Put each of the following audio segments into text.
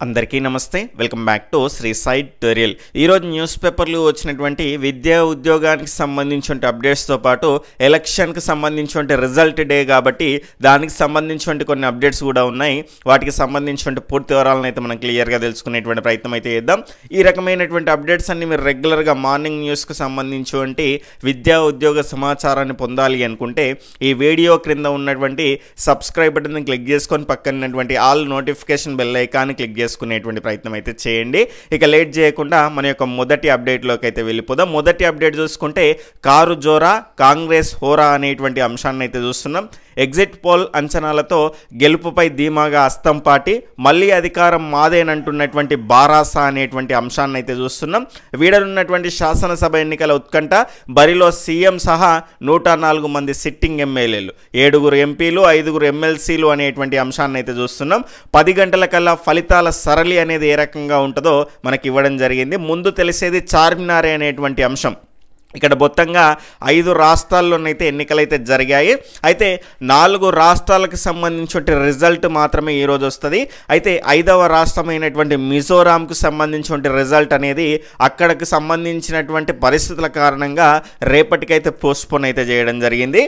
అందరికీ నమస్తే welcome back to Sri side tutorial ఈరోజు న్యూస్ పేపర్లు వచ్చినటువంటి విద్యా ఉద్యోగానికి సంబంధించిన అప్డేట్స్తో పాటు ఎలక్షన్కి సంబంధించిన రిజల్ట్ డే కాబట్టి దానికి సంబంధించిన కొన్ని అప్డేట్స్ కూడా ఉన్నాయి వాటికి సంబంధించిన పూర్తి వివరాలను అయితే మనం క్లియర్గా తెలుసుకునేటువంటి ప్రయత్నం అయితే చేద్దాం ఈ రకమైనటువంటి అప్డేట్స్ అన్ని మీరు రెగ్యులర్గా మార్నింగ్ న్యూస్కి సంబంధించినటువంటి విద్యా ఉద్యోగ సమాచారాన్ని పొందాలి అనుకుంటే ఈ వీడియో క్రింద ఉన్నటువంటి సబ్స్క్రైబ్ బటన్ క్లిక్ చేసుకొని పక్కన ఉన్నటువంటి ఆల్ నోటిఫికేషన్ బెల్ ఐకాన్ని క్లిక్ చేసుకునేటువంటి ప్రయత్నం అయితే చేయండి ఇక లేట్ చేయకుండా మన యొక్క మొదటి అప్డేట్లోకి అయితే వెళ్ళిపోదాం మొదటి అప్డేట్ చూసుకుంటే కారు జోరా కాంగ్రెస్ హోరా అనేటువంటి అంశాన్ని అయితే చూస్తున్నాం ఎగ్జిట్ పోల్ అంచనాలతో గెలుపుపై ధీమాగా అస్తం పాటి మళ్ళీ అధికారం మాదేనంటున్నటువంటి బారాసా అనేటువంటి అంశాన్ని అయితే చూస్తున్నాం వీడనున్నటువంటి శాసనసభ ఎన్నికల ఉత్కంఠ బరిలో సీఎం సహా నూట నాలుగు మంది సిట్టింగ్ ఎమ్మెల్యేలు ఏడుగురు ఎంపీలు ఐదుగురు ఎమ్మెల్సీలు అనేటువంటి అంశాన్ని అయితే చూస్తున్నాం పది గంటల కల్లా ఫలితాల సరళి అనేది ఏ రకంగా ఉంటుందో మనకి ఇవ్వడం జరిగింది ముందు తెలిసేది చార్మినారే అనేటువంటి అంశం ఇక్కడ మొత్తంగా ఐదు రాష్ట్రాల్లోనైతే ఎన్నికలైతే జరిగాయి అయితే నాలుగు రాష్ట్రాలకు సంబంధించిన రిజల్ట్ మాత్రమే ఈరోజు వస్తుంది అయితే ఐదవ రాష్ట్రమైనటువంటి మిజోరాంకు సంబంధించిన రిజల్ట్ అనేది అక్కడికి సంబంధించినటువంటి పరిస్థితుల కారణంగా రేపటికైతే పోస్ట్పోన్ అయితే చేయడం జరిగింది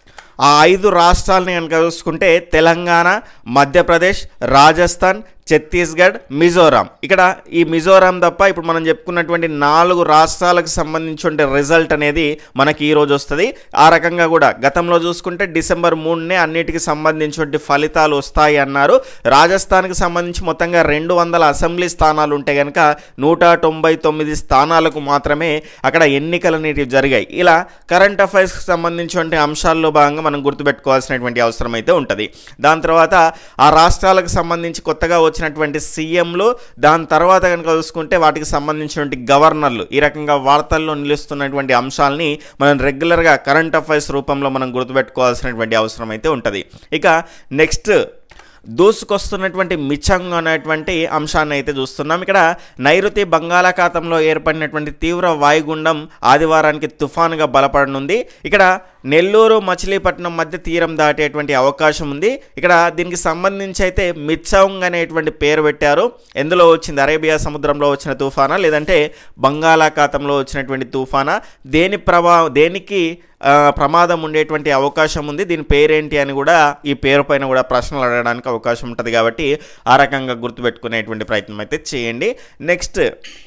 ఆ ఐదు రాష్ట్రాలని కనుక చూసుకుంటే తెలంగాణ మధ్యప్రదేశ్ రాజస్థాన్ ఛత్తీస్గఢ్ మిజోరాం ఇక్కడ ఈ మిజోరాం తప్ప ఇప్పుడు మనం చెప్పుకున్నటువంటి నాలుగు రాష్ట్రాలకు సంబంధించిన రిజల్ట్ అనేది మనకి ఈరోజు వస్తుంది ఆ రకంగా కూడా గతంలో చూసుకుంటే డిసెంబర్ మూడునే అన్నిటికి సంబంధించిన ఫలితాలు వస్తాయి అన్నారు రాజస్థాన్కి సంబంధించి మొత్తంగా రెండు వందల అసెంబ్లీ స్థానాలు ఉంటే కనుక నూట తొంభై తొమ్మిది స్థానాలకు మాత్రమే అక్కడ ఎన్నికలు అనేటివి జరిగాయి ఇలా కరెంట్ అఫైర్స్కి సంబంధించిన అంశాల్లో భాగంగా మనం గుర్తుపెట్టుకోవాల్సినటువంటి అవసరం అయితే ఉంటుంది దాని తర్వాత ఆ రాష్ట్రాలకు సంబంధించి కొత్తగా వచ్చినటువంటి సీఎంలు దాని తర్వాత కనుక చూసుకుంటే వాటికి సంబంధించినటువంటి గవర్నర్లు ఈ రకంగా వార్తల్లో నిలుస్తున్నటువంటి అంశాలని మనం రెగ్యులర్గా కరెంట్ అఫైర్స్ రూపంలో మనం గుర్తుపెట్టుకోవాల్సినటువంటి అవసరం అయితే ఉంటుంది ఇక నెక్స్ట్ దూసుకొస్తున్నటువంటి మిచంగ్ అనేటువంటి అంశాన్ని అయితే చూస్తున్నాం ఇక్కడ నైరుతి బంగాళాఖాతంలో ఏర్పడినటువంటి తీవ్ర వాయుగుండం ఆదివారానికి తుఫానుగా బలపడనుంది ఇక్కడ నెల్లూరు మచిలీపట్నం మధ్య తీరం దాటేటువంటి అవకాశం ఉంది ఇక్కడ దీనికి సంబంధించి అయితే మిచ్చంగ్ అనేటువంటి పేరు పెట్టారు ఎందులో వచ్చింది అరేబియా సముద్రంలో వచ్చిన తుఫానా లేదంటే బంగాళాఖాతంలో వచ్చినటువంటి తుఫానా దేని ప్రభా దేనికి ప్రమాదం ఉండేటువంటి అవకాశం ఉంది దీని పేరేంటి అని కూడా ఈ పేరు పైన కూడా ప్రశ్నలు అడగడానికి అవకాశం ఉంటుంది కాబట్టి ఆ రకంగా గుర్తుపెట్టుకునేటువంటి ప్రయత్నం అయితే చేయండి నెక్స్ట్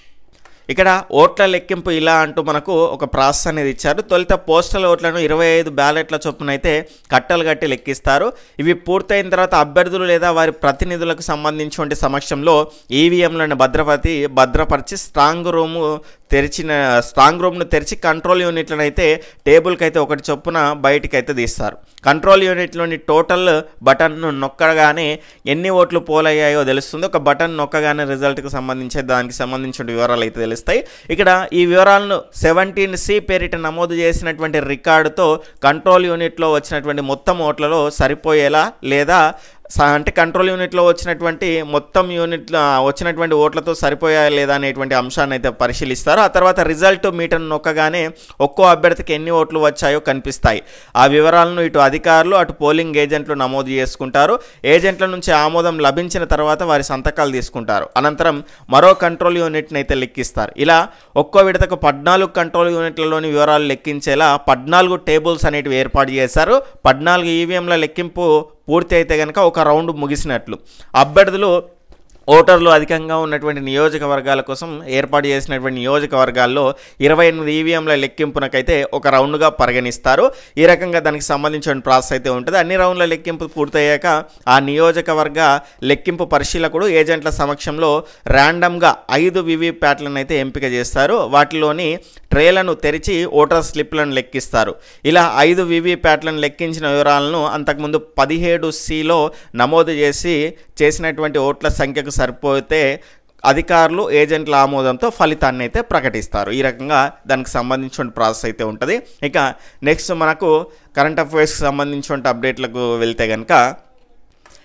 ఇక్కడ ఓట్ల లెక్కింపు ఇలా అంటూ మనకు ఒక ప్రాసెస్ అనేది ఇచ్చారు తొలుత పోస్టల్ ఓట్లను ఇరవై ఐదు బ్యాలెట్ల చొప్పున అయితే కట్టలు కట్టి లెక్కిస్తారు ఇవి పూర్తయిన తర్వాత అభ్యర్థులు లేదా వారి ప్రతినిధులకు సంబంధించిన సమక్షంలో ఈవీఎంలను భద్రపతి భద్రపరిచి స్ట్రాంగ్ రూము తెరిచిన స్ట్రాంగ్ రూమ్ను తెరిచి కంట్రోల్ యూనిట్లను అయితే టేబుల్కి అయితే ఒకటి చొప్పున బయటికి అయితే తీస్తారు కంట్రోల్ యూనిట్లోని టోటల్ బటన్ను నొక్కగానే ఎన్ని ఓట్లు పోలయ్యాయో తెలుస్తుంది ఒక బటన్ నొక్కగానే రిజల్ట్కి సంబంధించి దానికి సంబంధించిన వివరాలు అయితే తెలుస్తాయి ఇక్కడ ఈ వివరాలను సెవెంటీన్ సి పేరిట నమోదు చేసినటువంటి రికార్డుతో కంట్రోల్ యూనిట్లో వచ్చినటువంటి మొత్తం ఓట్లలో సరిపోయేలా లేదా అంటే కంట్రోల్ యూనిట్లో వచ్చినటువంటి మొత్తం యూనిట్ వచ్చినటువంటి ఓట్లతో సరిపోయా లేదా అనేటువంటి అంశాన్ని అయితే పరిశీలిస్తారు ఆ తర్వాత రిజల్ట్ మీటర్ నొక్కగానే ఒక్కో అభ్యర్థికి ఎన్ని ఓట్లు వచ్చాయో కనిపిస్తాయి ఆ వివరాలను ఇటు అధికారులు అటు పోలింగ్ ఏజెంట్లు నమోదు చేసుకుంటారు ఏజెంట్ల నుంచి ఆమోదం లభించిన తర్వాత వారి సంతకాలు తీసుకుంటారు అనంతరం మరో కంట్రోల్ యూనిట్ని అయితే లెక్కిస్తారు ఇలా ఒక్కో విడతకు పద్నాలుగు కంట్రోల్ యూనిట్లలోని వివరాలు లెక్కించేలా పద్నాలుగు టేబుల్స్ అనేటివి ఏర్పాటు చేశారు పద్నాలుగు ఈవీఎంల లెక్కింపు పూర్తి అయితే కనుక ఒక రౌండ్ ముగిసినట్లు అభ్యర్థులు ఓటర్లు అధికంగా ఉన్నటువంటి నియోజకవర్గాల కోసం ఏర్పాటు చేసినటువంటి నియోజకవర్గాల్లో ఇరవై ఎనిమిది ఈవీఎంల లెక్కింపునకైతే ఒక రౌండ్గా పరిగణిస్తారు ఈ రకంగా దానికి సంబంధించిన ప్రాసెస్ అయితే ఉంటుంది అన్ని రౌండ్ల లెక్కింపు పూర్తయ్యాక ఆ నియోజకవర్గ లెక్కింపు పరిశీలకుడు ఏజెంట్ల సమక్షంలో ర్యాండమ్గా ఐదు వివి ప్యాట్లను అయితే ఎంపిక చేస్తారు వాటిలోని ట్రేలను తెరిచి ఓటర్ స్లిప్లను లెక్కిస్తారు ఇలా ఐదు వివి ప్యాట్లను లెక్కించిన వివరాలను అంతకుముందు పదిహేడు సిలో నమోదు చేసి చేసినటువంటి ఓట్ల సంఖ్యకు సరిపోతే అధికారులు ఏజెంట్ల ఆమోదంతో ఫలితాన్ని అయితే ప్రకటిస్తారు ఈ రకంగా దానికి సంబంధించిన ప్రాసెస్ అయితే ఉంటుంది ఇక నెక్స్ట్ మనకు కరెంట్ అఫైర్స్కి సంబంధించిన అప్డేట్లకు వెళ్తే కనుక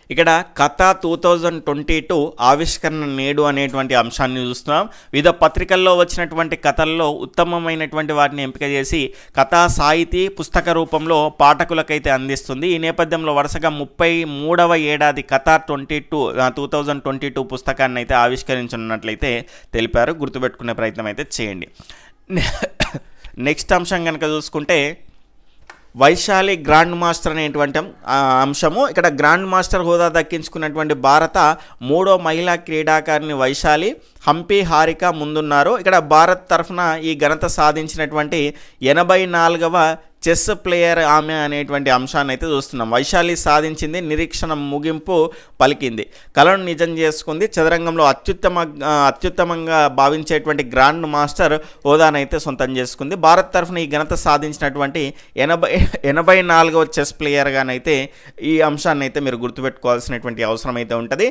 ఇక్కడ కథ టూ థౌజండ్ ట్వంటీ టూ ఆవిష్కరణ నేడు అనేటువంటి అంశాన్ని చూస్తున్నాం వివిధ పత్రికల్లో వచ్చినటువంటి కథల్లో ఉత్తమమైనటువంటి వాటిని ఎంపిక చేసి కథా సాహితీ పుస్తక రూపంలో పాఠకులకైతే అందిస్తుంది ఈ నేపథ్యంలో వరుసగా ముప్పై మూడవ ఏడాది కథ twenty two two thousand twenty two పుస్తకాన్ని అయితే ఆవిష్కరించనున్నట్లయితే తెలిపారు గుర్తుపెట్టుకునే ప్రయత్నం అయితే చేయండి నెక్స్ట్ అంశం కనుక చూసుకుంటే వైశాలి గ్రాండ్ మాస్టర్ అనేటువంటి ఆ, అంశము ఇక్కడ గ్రాండ్ మాస్టర్ హోదా దక్కించుకున్నటువంటి భారత మూడో మహిళా క్రీడాకారిణి వైశాలి హంపి హారిక ముందున్నారు ఇక్కడ భారత్ తరఫున ఈ ఘనత సాధించినటువంటి ఎనభై నాలుగవ చెస్ ప్లేయర్ ఆమె అనేటువంటి అంశాన్ని అయితే చూస్తున్నాం వైశాలి సాధించింది నిరీక్షణ ముగింపు పలికింది కళను నిజం చేసుకుంది చదరంగంలో అత్యుత్తమ ఆ, అత్యుత్తమంగా భావించేటువంటి గ్రాండ్ మాస్టర్ హోదానైతే సొంతం చేసుకుంది భారత్ తరఫున ఈ ఘనత సాధించినటువంటి ఎనభై ఎనభై నాలుగవ చెస్ ప్లేయర్గానైతే ఈ అంశాన్ని అయితే మీరు గుర్తుపెట్టుకోవాల్సినటువంటి అవసరం అయితే ఉంటుంది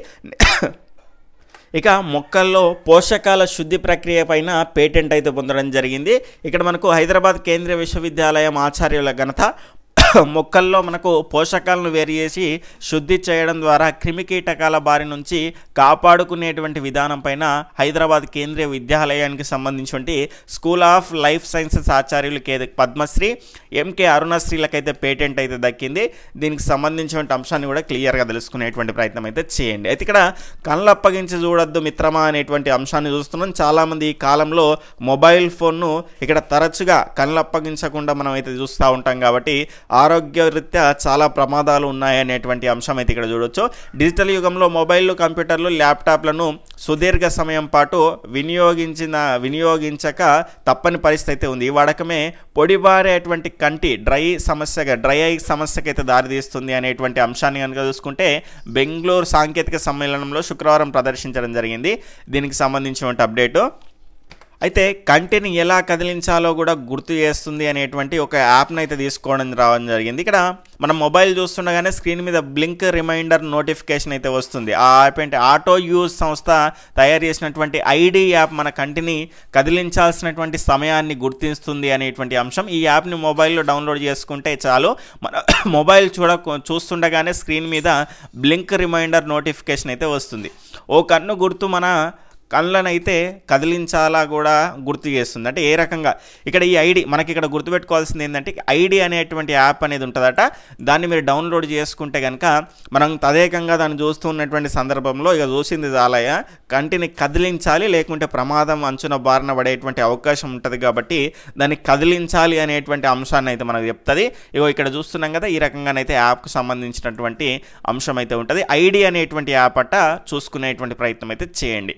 ఇక మొక్కల్లో పోషకాల శుద్ధి ప్రక్రియ పైన పేటెంట్ అయితే పొందడం జరిగింది ఇక్కడ మనకు హైదరాబాద్ కేంద్రీయ విశ్వవిద్యాలయం ఆచార్యుల ఘనత మొక్కల్లో మనకు పోషకాలను వేరు చేసి శుద్ధి చేయడం ద్వారా క్రిమికీటకాల బారి నుంచి కాపాడుకునేటువంటి విధానం పైన హైదరాబాద్ కేంద్రీయ విద్యాలయానికి సంబంధించినటువంటి స్కూల్ ఆఫ్ లైఫ్ సైన్సెస్ ఆచార్యులు కే పద్మశ్రీ ఎంకే అరుణశ్రీలకైతే పేటెంట్ అయితే దక్కింది దీనికి సంబంధించిన అంశాన్ని కూడా క్లియర్గా తెలుసుకునేటువంటి ప్రయత్నం అయితే చేయండి అయితే ఇక్కడ కళ్ళు అప్పగించి చూడొద్దు మిత్రమా అనేటువంటి అంశాన్ని చూస్తున్నాం చాలామంది ఈ కాలంలో మొబైల్ ఫోన్ను ఇక్కడ తరచుగా కళ్ళు అప్పగించకుండా మనం అయితే చూస్తూ ఉంటాం కాబట్టి ఆరోగ్యరీత్యా చాలా ప్రమాదాలు ఉన్నాయనేటువంటి అంశం అయితే ఇక్కడ చూడొచ్చు డిజిటల్ యుగంలో మొబైల్ కంప్యూటర్లు ల్యాప్టాప్లను సుదీర్ఘ సమయం పాటు వినియోగించిన వినియోగించక తప్పని పరిస్థితి అయితే ఉంది ఈ వాడకమే పొడిబారేటువంటి కంటి డ్రై సమస్యగా డ్రై ఐ సమస్యకైతే దారితీస్తుంది అనేటువంటి అంశాన్ని కనుక చూసుకుంటే బెంగళూరు సాంకేతిక సమ్మేళనంలో శుక్రవారం ప్రదర్శించడం జరిగింది దీనికి సంబంధించినటువంటి అప్డేటు అయితే కంటిని ఎలా కదిలించాలో కూడా గుర్తు చేస్తుంది అనేటువంటి ఒక యాప్ని అయితే తీసుకోవడం రావడం జరిగింది ఇక్కడ మనం మొబైల్ చూస్తుండగానే స్క్రీన్ మీద బ్లింక్ రిమైండర్ నోటిఫికేషన్ అయితే వస్తుంది ఆ యాప్ ఏంటి ఆటో యూజ్ సంస్థ తయారు చేసినటువంటి ఐడి యాప్ మన కంటిని కదిలించాల్సినటువంటి సమయాన్ని గుర్తిస్తుంది అనేటువంటి అంశం ఈ యాప్ని మొబైల్లో డౌన్లోడ్ చేసుకుంటే చాలు మన మొబైల్ చూడ చూస్తుండగానే స్క్రీన్ మీద బ్లింక్ రిమైండర్ నోటిఫికేషన్ అయితే వస్తుంది ఓ కన్ను గుర్తు మన కళ్ళనైతే కదిలించాలా కూడా గుర్తు చేస్తుంది అంటే ఏ రకంగా ఇక్కడ ఈ ఐడి మనకి ఇక్కడ గుర్తుపెట్టుకోవాల్సింది ఏంటంటే ఐడి అనేటువంటి యాప్ అనేది ఉంటుందట దాన్ని మీరు డౌన్లోడ్ చేసుకుంటే కనుక మనం తదేకంగా దాన్ని చూస్తూ ఉన్నటువంటి సందర్భంలో ఇక చూసింది చాలయ్య కంటిని కదిలించాలి లేకుంటే ప్రమాదం అంచున బారిన పడేటువంటి అవకాశం ఉంటుంది కాబట్టి దాన్ని కదిలించాలి అనేటువంటి అంశాన్ని అయితే మనకు చెప్తుంది ఇగో ఇక్కడ చూస్తున్నాం కదా ఈ రకంగానైతే యాప్కు సంబంధించినటువంటి అంశం అయితే ఉంటుంది ఐడి అనేటువంటి యాప్ అట్ట చూసుకునేటువంటి ప్రయత్నం అయితే చేయండి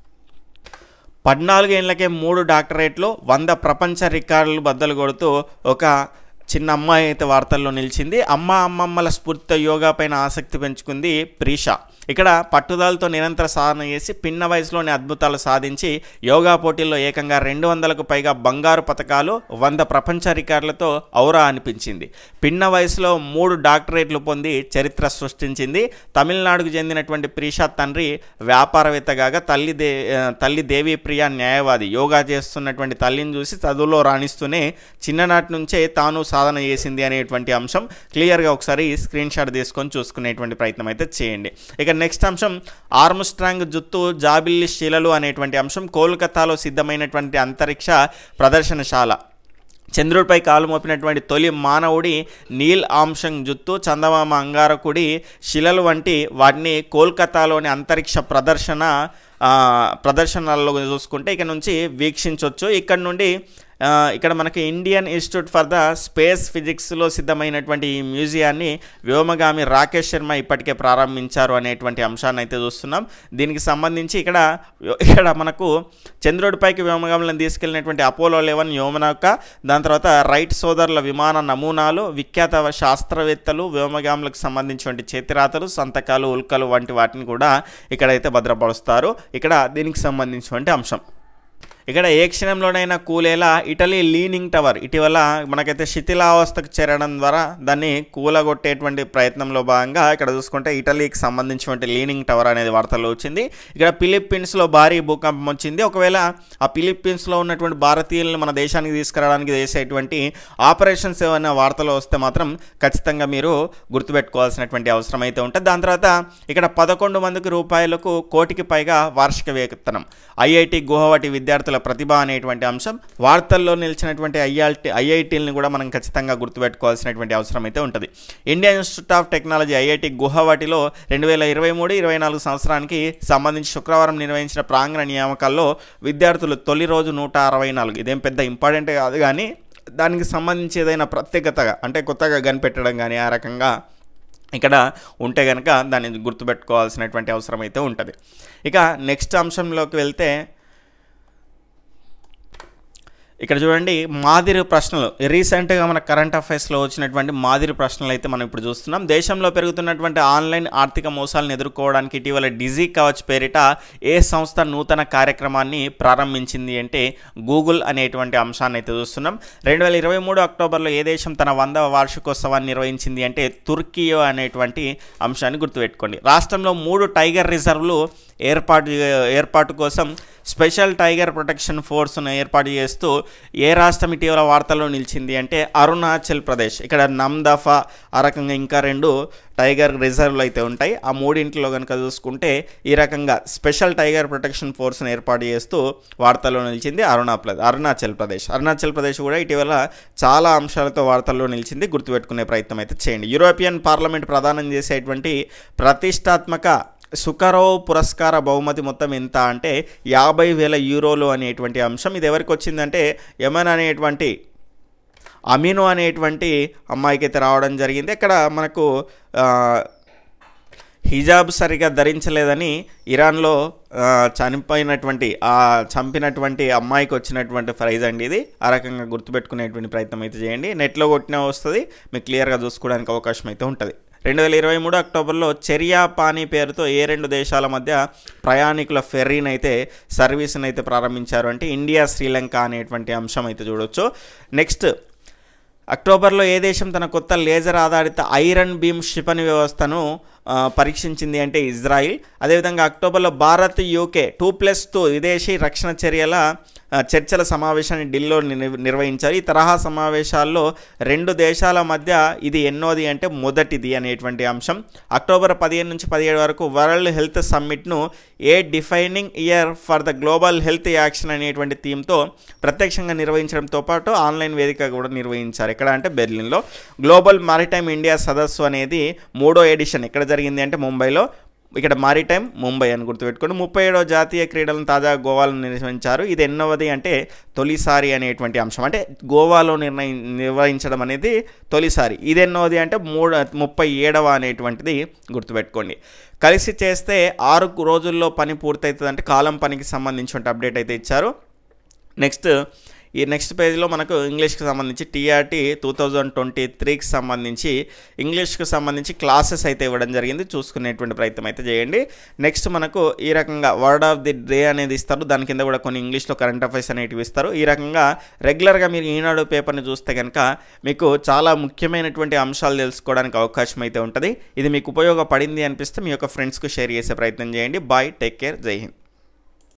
పద్నాలుగేళ్లకే మూడు డాక్టరేట్లు వంద ప్రపంచ రికార్డులు బద్దలు కొడుతూ ఒక చిన్న అమ్మాయి అయితే వార్తల్లో నిలిచింది అమ్మ అమ్మమ్మల స్ఫూర్తితో యోగా పైన ఆసక్తి పెంచుకుంది ప్రీషా ఇక్కడ పట్టుదలతో నిరంతర సాధన చేసి పిన్న వయసులోని అద్భుతాలు సాధించి యోగా పోటీల్లో ఏకంగా రెండు వందలకు పైగా బంగారు పథకాలు వంద ప్రపంచ రికార్డులతో ఔరా అనిపించింది పిన్న వయసులో మూడు డాక్టరేట్లు పొంది చరిత్ర సృష్టించింది తమిళనాడుకు చెందినటువంటి ప్రీషా తండ్రి వ్యాపారవేత్త కాగా తల్లి దే తల్లి దేవి ప్రియ న్యాయవాది యోగా చేస్తున్నటువంటి తల్లిని చూసి చదువులో రాణిస్తూనే చిన్ననాటి నుంచే తాను సాధన చేసింది అనేటువంటి అంశం క్లియర్గా ఒకసారి స్క్రీన్ షాట్ తీసుకొని చూసుకునేటువంటి ప్రయత్నం అయితే చేయండి ఇక నెక్స్ట్ అంశం ఆర్మ్స్ట్రాంగ్ జుత్తు జాబిల్లి శిలలు అనేటువంటి అంశం కోల్కతాలో సిద్ధమైనటువంటి అంతరిక్ష ప్రదర్శనశాల చంద్రుడిపై కాలు మోపినటువంటి తొలి మానవుడి నీల్ ఆంశంగ్ జుత్తు చందమామ అంగారకుడి శిలలు వంటి వాటిని కోల్కతాలోని అంతరిక్ష ప్రదర్శన ప్రదర్శనల్లో చూసుకుంటే ఇక్కడ నుంచి వీక్షించవచ్చు ఇక్కడ నుండి ఇక్కడ మనకి Indian institute for the space ఫిజిక్స్లో సిద్ధమైనటువంటి ఈ మ్యూజియాన్ని వ్యోమగామి రాకేష్ శర్మ ఇప్పటికే ప్రారంభించారు అనేటువంటి అంశాన్ని అయితే చూస్తున్నాం దీనికి సంబంధించి ఇక్కడ ఇక్కడ మనకు చంద్రుడిపైకి వ్యోమగాములను తీసుకెళ్ళినటువంటి అపోలో లెవెన్ వ్యోమనౌక దాని తర్వాత రైట్ సోదరుల విమాన నమూనాలు విఖ్యాత శాస్త్రవేత్తలు వ్యోమగాములకు సంబంధించినటువంటి చేతిరాతలు సంతకాలు ఉల్కలు వంటి వాటిని కూడా ఇక్కడైతే భద్రపరుస్తారు ఇక్కడ దీనికి సంబంధించినటువంటి అంశం ఇక్కడ ఏ క్షణంలోనైనా కూలేలా ఇటలీ లీనింగ్ టవర్ ఇటీవల మనకైతే శిథిలావస్థకు చేరడం ద్వారా దాన్ని కూలగొట్టేటువంటి ప్రయత్నంలో భాగంగా ఇక్కడ చూసుకుంటే ఇటలీకి సంబంధించినటువంటి లీనింగ్ టవర్ అనేది వార్తల్లో వచ్చింది ఇక్కడ ఫిలిప్పీన్స్లో భారీ భూకంపం వచ్చింది ఒకవేళ ఆ ఫిలిప్పీన్స్లో ఉన్నటువంటి భారతీయులను మన దేశానికి తీసుకురావడానికి చేసేటువంటి ఆపరేషన్స్ ఏమైనా వార్తలు వస్తే మాత్రం ఖచ్చితంగా మీరు గుర్తుపెట్టుకోవాల్సినటువంటి అవసరం అయితే ఉంటుంది దాని తర్వాత ఇక్కడ పదకొండు మందికి రూపాయలకు కోటికి పైగా వార్షిక వేతనం ఐఐటి గుహవటి విద్యార్థుల ప్రతిభ అనేటువంటి అంశం వార్తల్లో నిలిచినటువంటి ఐఐటి ఐఐటీలను కూడా మనం ఖచ్చితంగా గుర్తుపెట్టుకోవాల్సినటువంటి అవసరం అయితే ఉంటుంది Indian institute of technology IIT గుహవటిలో రెండు వేల ఇరవై మూడు ఇరవై నాలుగు సంవత్సరానికి సంబంధించి శుక్రవారం నిర్వహించిన ప్రాంగణ నియామకాల్లో విద్యార్థులు తొలి రోజు నూట అరవై నాలుగు ఇదేం పెద్ద ఇంపార్టెంట్ కాదు కానీ దానికి సంబంధించి ఏదైనా ప్రత్యేకతగా అంటే కొత్తగా కనిపెట్టడం కానీ ఆ రకంగా ఇక్కడ ఉంటే కనుక దాన్ని గుర్తుపెట్టుకోవాల్సినటువంటి అవసరం అయితే ఉంటుంది ఇక నెక్స్ట్ అంశంలోకి వెళ్తే ఇక్కడ చూడండి మాదిరి ప్రశ్నలు రీసెంట్గా మన కరెంట్ అఫైర్స్లో వచ్చినటువంటి మాదిరి ప్రశ్నలు అయితే మనం ఇప్పుడు చూస్తున్నాం దేశంలో పెరుగుతున్నటువంటి ఆన్లైన్ ఆర్థిక మోసాలను ఎదుర్కోవడానికి ఇటీవల డిజీ కవచ్ పేరిట ఏ సంస్థ నూతన కార్యక్రమాన్ని ప్రారంభించింది అంటే గూగుల్ అనేటువంటి అంశాన్ని అయితే చూస్తున్నాం రెండు వేల ఇరవై మూడు అక్టోబర్లో ఏ దేశం తన వందవ వార్షికోత్సవాన్ని నిర్వహించింది అంటే తుర్కియో అనేటువంటి అంశాన్ని గుర్తుపెట్టుకోండి రాష్ట్రంలో మూడు టైగర్ రిజర్వ్లు ఏర్పాటు ఏర్పాటు కోసం స్పెషల్ టైగర్ ప్రొటెక్షన్ ఫోర్స్ను ఏర్పాటు చేస్తూ ఏ రాష్ట్రం ఇటీవల వార్తల్లో నిలిచింది అంటే అరుణాచల్ ప్రదేశ్ ఇక్కడ నమ్దఫా ఆ రకంగా ఇంకా రెండు టైగర్ రిజర్వ్లు అయితే ఉంటాయి ఆ మూడింటిలో కనుక చూసుకుంటే ఈ రకంగా స్పెషల్ టైగర్ ప్రొటెక్షన్ ఫోర్స్ను ఏర్పాటు చేస్తూ వార్తల్లో నిలిచింది అరుణాప్ల అరుణాచల్ ప్రదేశ్ అరుణాచల్ ప్రదేశ్ కూడా ఇటీవల చాలా అంశాలతో వార్తల్లో నిలిచింది గుర్తుపెట్టుకునే ప్రయత్నం అయితే చేయండి యూరోపియన్ పార్లమెంట్ ప్రదానం చేసేటువంటి ప్రతిష్టాత్మక సుకరో పురస్కార బహుమతి మొత్తం ఎంత అంటే యాభై వేల యూరోలు అనేటువంటి అంశం ఇది ఎవరికి వచ్చిందంటే యమన్ అనేటువంటి అమీను అనేటువంటి అమ్మాయికి అయితే రావడం జరిగింది ఇక్కడ మనకు హిజాబ్ సరిగా ధరించలేదని ఇరాన్లో చనిపోయినటువంటి ఆ చంపినటువంటి అమ్మాయికి వచ్చినటువంటి ప్రైజ్ అండి ఇది ఆ రకంగా గుర్తుపెట్టుకునేటువంటి ప్రయత్నం అయితే చేయండి నెట్లో కొట్టినా వస్తుంది మీకు క్లియర్గా చూసుకోవడానికి అవకాశం అయితే ఉంటుంది రెండు వేల ఇరవై మూడు అక్టోబర్లో చెరియా పానీ పేరుతో ఏ రెండు దేశాల మధ్య ప్రయాణికుల ఫెర్రీని అయితే సర్వీస్ని అయితే ప్రారంభించారు అంటే ఇండియా శ్రీలంక అనేటువంటి అంశం అయితే చూడొచ్చు నెక్స్ట్ అక్టోబర్లో ఏ దేశం తన కొత్త లేజర్ ఆధారిత ఐరన్ బీమ్ క్షిపణి వ్యవస్థను పరీక్షించింది అంటే ఇజ్రాయిల్ అదేవిధంగా అక్టోబర్లో Bharat UK two plus two విదేశీ రక్షణ చర్యల చర్చల సమావేశాన్ని ఢిల్లీలో నిర్వహించారు ఈ తరహా సమావేశాల్లో రెండు దేశాల మధ్య ఇది ఎన్నోది అంటే మొదటిది అనేటువంటి అంశం అక్టోబర్ పదిహేను నుంచి పదిహేడు వరకు వరల్డ్ హెల్త్ సమ్మిట్ను a defining year for the global health action అనేటువంటి థీమ్తో ప్రత్యక్షంగా నిర్వహించడంతో పాటు ఆన్లైన్ వేదిక కూడా నిర్వహించారు ఎక్కడ అంటే బెర్లిన్లో గ్లోబల్ మారిటైమ్ ఇండియా సదస్సు అనేది మూడో ఎడిషన్ ఎక్కడ జరిగింది అంటే ముంబైలో ఇక్కడ మారిటైమ్ ముంబై అని గుర్తుపెట్టుకోండి ముప్పై ఏడవ జాతీయ క్రీడలను తాజా గోవాలో నిర్వహించారు ఇది ఎన్నవది అంటే తొలిసారి అనేటువంటి అంశం అంటే గోవాలో నిర్ణయి నిర్వహించడం అనేది తొలిసారి ఇది ఎన్నవది అంటే మూడు ముప్పై ఏడవ అనేటువంటిది గుర్తుపెట్టుకోండి కలిసి చేస్తే ఆరు రోజుల్లో పని పూర్తవుతుంది అంటే కాలం పనికి సంబంధించిన అప్డేట్ అయితే ఇచ్చారు నెక్స్ట్ ఈ నెక్స్ట్ పేజ్లో మనకు ఇంగ్లీష్కి సంబంధించి టీఆర్టీ టూ థౌజండ్ ట్వంటీ త్రీకి సంబంధించి ఇంగ్లీష్కి సంబంధించి క్లాసెస్ అయితే ఇవ్వడం జరిగింది చూసుకునేటువంటి ప్రయత్నం అయితే చేయండి నెక్స్ట్ మనకు ఈ రకంగా వర్డ్ ఆఫ్ ది డే అనేది ఇస్తారు దాని కింద కూడా కొన్ని ఇంగ్లీష్లో కరెంట్ అఫైర్స్ అనేటివి ఇస్తారు ఈ రకంగా రెగ్యులర్గా మీరు ఈనాడు పేపర్ని చూస్తే కనుక మీకు చాలా ముఖ్యమైనటువంటి అంశాలు తెలుసుకోవడానికి అవకాశం అయితే ఉంటుంది ఇది మీకు ఉపయోగపడింది అనిపిస్తే మీ యొక్క ఫ్రెండ్స్కు షేర్ చేసే ప్రయత్నం చేయండి బాయ్ టేక్ కేర్ జై హింద్